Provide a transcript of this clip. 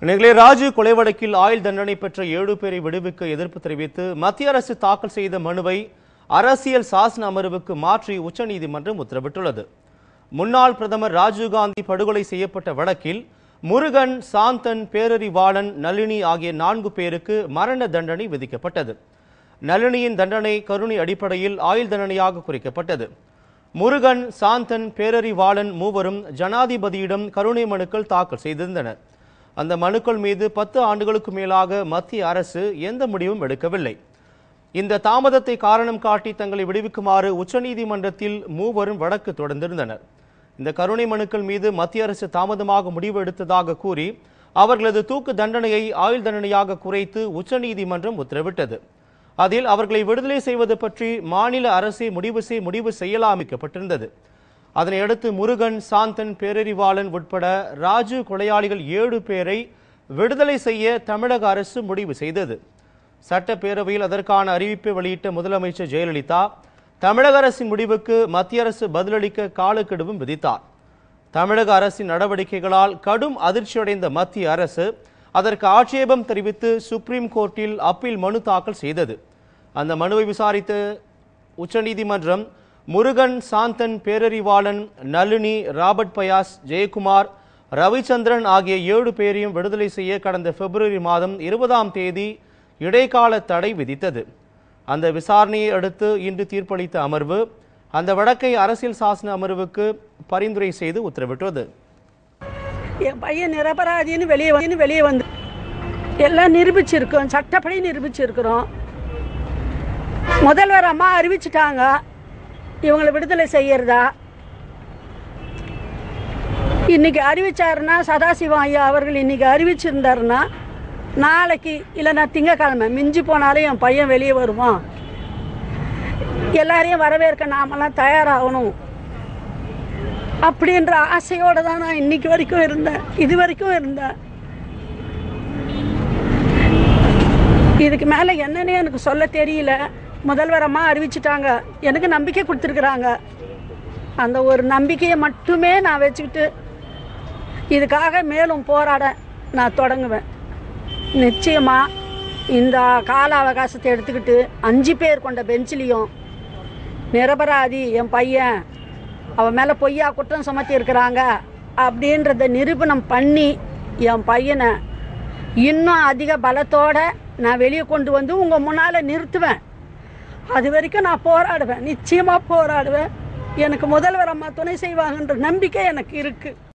நிகழே ராஜு கொலை வழக்கில் ஆயுள் தண்டனை பெற்ற ஏழு பேரை விடுவிக்க எதிர்ப்பு தெரிவித்து மத்திய அரசு தாக்கல் செய்த மனுவை அரசியல் சாசன அமர்வுக்கு மாற்றி உச்சநீதிமன்றம் உத்தரவிட்டுள்ளது முன்னாள் பிரதமர் ராஜீவ்காந்தி படுகொலை செய்யப்பட்ட வழக்கில் முருகன் சாந்தன் பேரறிவாளன் நளினி ஆகிய நான்கு பேருக்கு மரண தண்டனை விதிக்கப்பட்டது நளினியின் தண்டனை கருணை அடிப்படையில் ஆயுள் தண்டனையாக குறைக்கப்பட்டது முருகன் சாந்தன் பேரறிவாளன் மூவரும் ஜனாதிபதியிடம் கருணை மனுக்கள் தாக்கல் செய்திருந்தனர் அந்த மனுக்கள் மீது பத்து ஆண்டுகளுக்கு மேலாக மத்திய அரசு எந்த முடிவும் எடுக்கவில்லை இந்த தாமதத்தை காரணம் காட்டி தங்களை விடுவிக்குமாறு உச்சநீதிமன்றத்தில் மூவரும் வழக்கு தொடர்ந்திருந்தனர் இந்த கருணை மனுக்கள் மீது மத்திய அரசு தாமதமாக முடிவு எடுத்ததாக கூறி அவர்களது தூக்கு தண்டனையை ஆயுள் தண்டனையாக குறைத்து உச்சநீதிமன்றம் உத்தரவிட்டது அதில் அவர்களை விடுதலை செய்வது பற்றி மாநில அரசே முடிவு செய் முடிவு செய்யலாமிக்கப்பட்டிருந்தது அதனையடுத்து முருகன் சாந்தன் பேரறிவாளன் உட்பட ராஜு கொலையாளிகள் ஏழு பேரை விடுதலை செய்ய தமிழக அரசு முடிவு செய்தது சட்டப்பேரவையில் அதற்கான அறிவிப்பை வெளியிட்ட முதலமைச்சர் ஜெயலலிதா தமிழக அரசின் முடிவுக்கு மத்திய அரசு பதிலளிக்க காலக்கெடுவும் விதித்தார் தமிழக அரசின் நடவடிக்கைகளால் கடும் அதிர்ச்சியடைந்த மத்திய அரசு அதற்கு ஆட்சேபம் தெரிவித்து சுப்ரீம் கோர்ட்டில் அப்பீல் மனு தாக்கல் செய்தது அந்த மனுவை விசாரித்த உச்சநீதிமன்றம் முருகன் சாந்தன் பேரறிவாளன் நளினி ராபர்ட் பயாஸ் ஜெயக்குமார் ரவிச்சந்திரன் ஆகிய ஏழு பேரையும் விடுதலை செய்ய கடந்த பிப்ரவரி மாதம் இருபதாம் தேதி இடைக்கால தடை விதித்தது அந்த விசாரணையை அடுத்து இன்று தீர்ப்பளித்த அமர்வு அந்த வழக்கை அரசியல் சாசன அமர்வுக்கு பரிந்துரை செய்து உத்தரவிட்டது என் பையன் நிரபராதின்னு வெளியே வந்து வெளியே வந்து எல்லாம் நிரூபிச்சிருக்கோம் சட்டப்படி நிரூபிச்சிருக்கிறோம் முதல்வர் அம்மா அறிவிச்சிட்டாங்க இவங்களை விடுதலை செய்யறதா இன்னைக்கு அறிவிச்சாருன்னா சதாசிவம் ஐயா அவர்கள் இன்னைக்கு அறிவிச்சிருந்தாருன்னா நாளைக்கு இல்லைன்னா திங்கக்கிழமை மிஞ்சி போனாலும் என் பையன் வெளியே வருவான் எல்லாரையும் வரவேற்க நாமெல்லாம் தயாராகணும் அப்படின்ற ஆசையோட தான் நான் இன்னைக்கு வரைக்கும் இருந்தேன் இது வரைக்கும் இருந்தேன் இதுக்கு மேலே என்னன்னு எனக்கு சொல்ல தெரியல முதல்வரமாக அறிவிச்சிட்டாங்க எனக்கு நம்பிக்கை கொடுத்துருக்குறாங்க அந்த ஒரு நம்பிக்கையை மட்டுமே நான் வச்சுக்கிட்டு இதுக்காக மேலும் போராட நான் தொடங்குவேன் நிச்சயமாக இந்த கால அவகாசத்தை எடுத்துக்கிட்டு அஞ்சு பேர் கொண்ட பெஞ்சிலையும் நிரபராதி என் பையன் அவன் மேலே பொய்யா குற்றம் சுமத்தி இருக்கிறாங்க அப்படின்றத நிரூபணம் பண்ணி என் பையனை இன்னும் அதிக பலத்தோட நான் வெளியே கொண்டு வந்து உங்கள் முன்னால் நிறுத்துவேன் அது வரைக்கும் நான் போராடுவேன் நிச்சயமாக போராடுவேன் எனக்கு முதல்வர் அம்மா துணை செய்வாங்கன்ற நம்பிக்கை எனக்கு இருக்குது